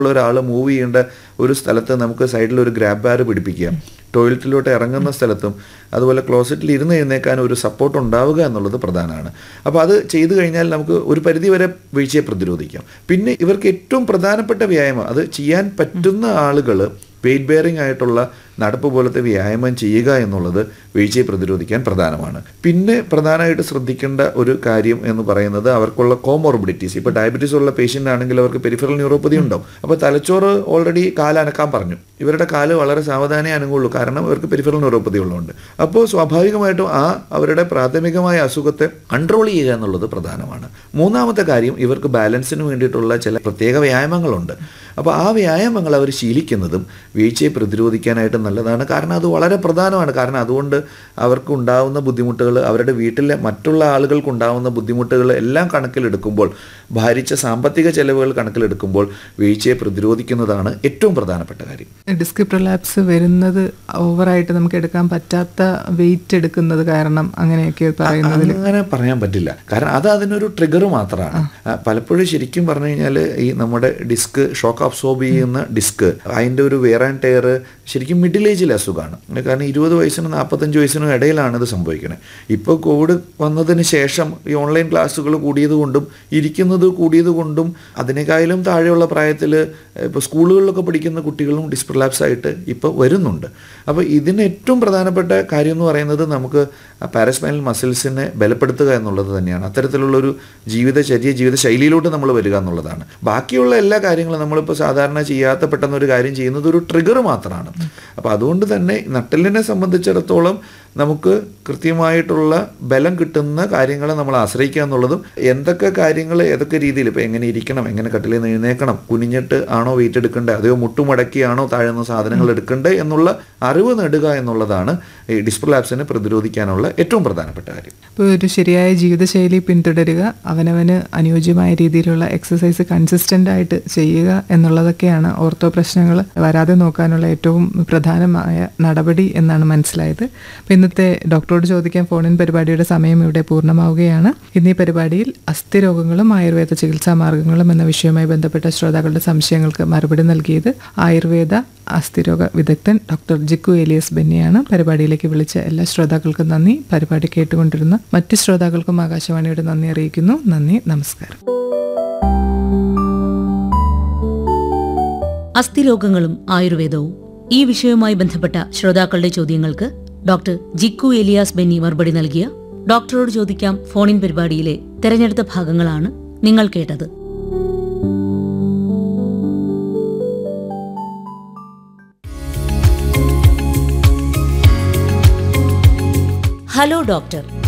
ഉള്ള ഒരാൾ മൂവ് ചെയ്യേണ്ട ഒരു സ്ഥലത്ത് നമുക്ക് സൈഡിൽ ഒരു ഗ്രാബ് ബാർ പിടിപ്പിക്കുക ടോയ്ലറ്റിലോട്ട് ഇറങ്ങുന്ന സ്ഥലത്തും അതുപോലെ ക്ലോസറ്റിൽ ഇരുന്ന് എഴുന്നേക്കാൻ ഒരു സപ്പോർട്ട് ഉണ്ടാവുക എന്നുള്ളത് പ്രധാനമാണ് അപ്പോൾ അത് ചെയ്തു കഴിഞ്ഞാൽ നമുക്ക് ഒരു പരിധി വരെ വീഴ്ചയെ പ്രതിരോധിക്കാം പിന്നെ ഇവർക്ക് ഏറ്റവും പ്രധാനപ്പെട്ട വ്യായാമം അത് ചെയ്യാൻ പറ്റുന്ന ആളുകൾ വെയിറ്റ് ബെയറിംഗ് ആയിട്ടുള്ള നടപ്പ് പോലത്തെ വ്യായാമം ചെയ്യുക എന്നുള്ളത് വീഴ്ചയെ പ്രതിരോധിക്കാൻ പ്രധാനമാണ് പിന്നെ പ്രധാനമായിട്ട് ശ്രദ്ധിക്കേണ്ട ഒരു കാര്യം എന്ന് പറയുന്നത് അവർക്കുള്ള കോമോർബിഡിറ്റീസ് ഇപ്പോൾ ഡയബറ്റീസ് ഉള്ള പേഷ്യൻ്റ് ആണെങ്കിൽ അവർക്ക് പെരിഫറൽ ന്യൂറോപ്പതി ഉണ്ടാവും അപ്പോൾ തലച്ചോറ് ഓൾറെഡി കാലനക്കാൻ പറഞ്ഞു ഇവരുടെ കാല് വളരെ സാവധാനേ അനങ്ങുള്ളൂ കാരണം ഇവർക്ക് പെരിഫറൽ ന്യൂറോപ്പതി ഉള്ളതുകൊണ്ട് അപ്പോൾ സ്വാഭാവികമായിട്ടും ആ അവരുടെ പ്രാഥമികമായ അസുഖത്തെ കൺട്രോൾ ചെയ്യുക എന്നുള്ളത് പ്രധാനമാണ് മൂന്നാമത്തെ കാര്യം ഇവർക്ക് ബാലൻസിന് വേണ്ടിയിട്ടുള്ള ചില പ്രത്യേക വ്യായാമങ്ങളുണ്ട് അപ്പോൾ ആ വ്യായാമങ്ങൾ അവർ ശീലിക്കുന്നതും വീഴ്ചയെ പ്രതിരോധിക്കാനായിട്ട് നല്ലതാണ് കാരണം അത് വളരെ പ്രധാനമാണ് കാരണം അതുകൊണ്ട് അവർക്ക് ഉണ്ടാവുന്ന ബുദ്ധിമുട്ടുകൾ അവരുടെ വീട്ടിലെ മറ്റുള്ള ആളുകൾക്ക് ഉണ്ടാവുന്ന ബുദ്ധിമുട്ടുകൾ എല്ലാം കണക്കിലെടുക്കുമ്പോൾ ഭാരിച്ച സാമ്പത്തിക ചെലവുകൾ കണക്കിലെടുക്കുമ്പോൾ വീഴ്ചയെ പ്രതിരോധിക്കുന്നതാണ് ഏറ്റവും പ്രധാനപ്പെട്ട കാര്യം ഡിസ്ക് പ്രൊലാപ്സ് വരുന്നത് ഓവറായിട്ട് നമുക്ക് എടുക്കാൻ പറ്റാത്ത വെയിറ്റ് എടുക്കുന്നത് കാരണം അങ്ങനെയൊക്കെ പറയുന്നതിൽ അങ്ങനെ പറയാൻ പറ്റില്ല കാരണം അത് അതിനൊരു ട്രിഗർ മാത്രമാണ് ആ, പലപ്പോഴും ശരിക്കും പറഞ്ഞു കഴിഞ്ഞാൽ ഈ നമ്മുടെ ഡിസ്ക് ഷോക്ക് അബ്സോർബ് ചെയ്യുന്ന ഡിസ്ക് അതിൻ്റെ ഒരു വേർ ആൻഡ് ടയർ ശരിക്കും മിഡിൽ ഏജിലെ അസുഖമാണ് കാരണം ഇരുപത് വയസ്സിനും നാൽപ്പത്തഞ്ച് വയസ്സിനും ഇടയിലാണ് ഇത് സംഭവിക്കുന്നത് ഇപ്പോൾ കോവിഡ് വന്നതിന് ശേഷം ഈ ഓൺലൈൻ ക്ലാസ്സുകൾ കൂടിയത് കൊണ്ടും ഇരിക്കുന്നത് കൂടിയത് കൊണ്ടും അതിനേക്കാളും താഴെയുള്ള പ്രായത്തിൽ ഇപ്പോൾ സ്കൂളുകളിലൊക്കെ പഠിക്കുന്ന കുട്ടികളും ഡിസ്പ്രലാപ്സ് ആയിട്ട് ഇപ്പോൾ വരുന്നുണ്ട് അപ്പോൾ ഇതിന് ഏറ്റവും പ്രധാനപ്പെട്ട കാര്യം എന്ന് പറയുന്നത് നമുക്ക് പാരസ്മൈനൽ മസിൽസിനെ ബലപ്പെടുത്തുക എന്നുള്ളത് തന്നെയാണ് അത്തരത്തിലുള്ളൊരു ജീവിതചര്യ ജീവിത ശൈലിയിലോട്ട് നമ്മൾ വരിക എന്നുള്ളതാണ് ബാക്കിയുള്ള എല്ലാ കാര്യങ്ങളും നമ്മളിപ്പോൾ സാധാരണ ചെയ്യാത്ത പെട്ടെന്ന് ഒരു കാര്യം ചെയ്യുന്നത് ഒരു ട്രിഗർ മാത്രമാണ് അപ്പോൾ അതുകൊണ്ട് തന്നെ നട്ടലിനെ സംബന്ധിച്ചിടത്തോളം നമുക്ക് കൃത്യമായിട്ടുള്ള ബലം കിട്ടുന്ന കാര്യങ്ങളെ നമ്മൾ ആശ്രയിക്കുക എന്നുള്ളതും എന്തൊക്കെ കാര്യങ്ങൾ ഏതൊക്കെ രീതിയിൽ ഇപ്പോൾ എങ്ങനെ ഇരിക്കണം എങ്ങനെ കട്ടിലിൽ നിന്ന് എഴുന്നേക്കണം കുനിഞ്ഞിട്ട് ആണോ വെയിറ്റ് എടുക്കേണ്ടത് അതെയോ മുട്ടുമടക്കിയാണോ താഴ്ന്ന സാധനങ്ങൾ എടുക്കേണ്ടത് എന്നുള്ള അറിവ് നേടുക എന്നുള്ളതാണ് ഈ ഡിസ്പ്രലാപ്സിനെ പ്രതിരോധിക്കാനുള്ള ഏറ്റവും പ്രധാനപ്പെട്ട കാര്യം ഇപ്പോൾ ഒരു ശരിയായ ജീവിതശൈലി പിന്തുടരുക അവനവന് അനുയോജ്യമായ രീതിയിലുള്ള എക്സസൈസ് കൺസിസ്റ്റൻ്റ് ആയിട്ട് ചെയ്യുക എന്നുള്ളതൊക്കെയാണ് ഓർത്തോ പ്രശ്നങ്ങൾ വരാതെ നോക്കാനുള്ള ഏറ്റവും പ്രധാനമായ നടപടി എന്നാണ് മനസ്സിലായത് അപ്പോൾ ഇന്നത്തെ ഡോക്ടറോട് ചോദിക്കാൻ ഫോണിൻ പരിപാടിയുടെ സമയം ഇവിടെ പൂർണ്ണമാവുകയാണ് ഇന്നീ പരിപാടിയിൽ അസ്ഥിരോഗങ്ങളും ആയുർവേദ ചികിത്സാ മാർഗങ്ങളും എന്ന വിഷയവുമായി ബന്ധപ്പെട്ട ശ്രോതാക്കളുടെ സംശയങ്ങൾക്ക് മറുപടി നൽകിയത് ആയുർവേദ അസ്ഥിരോഗ വിദഗ്ധൻ ഡോക്ടർ ജിക്കു എലിയസ് ബെന്നിയാണ് പരിപാടിയിലേക്ക് വിളിച്ച എല്ലാ ശ്രോതാക്കൾക്കും നന്ദി പരിപാടി കേട്ടുകൊണ്ടിരുന്ന മറ്റ് ശ്രോതാക്കൾക്കും ആകാശവാണിയുടെ നന്ദി അറിയിക്കുന്നു നന്ദി നമസ്കാരം അസ്ഥിരോഗങ്ങളും ആയുർവേദവും ഈ വിഷയവുമായി ബന്ധപ്പെട്ട ശ്രോതാക്കളുടെ ചോദ്യങ്ങൾക്ക് ഡോക്ടർ ജിക്കു എലിയാസ് ബെന്നി മറുപടി നൽകിയ ഡോക്ടറോട് ചോദിക്കാം ഫോണിൻ പരിപാടിയിലെ തെരഞ്ഞെടുത്ത ഭാഗങ്ങളാണ് നിങ്ങൾ കേട്ടത് ഹലോ ഡോക്ടർ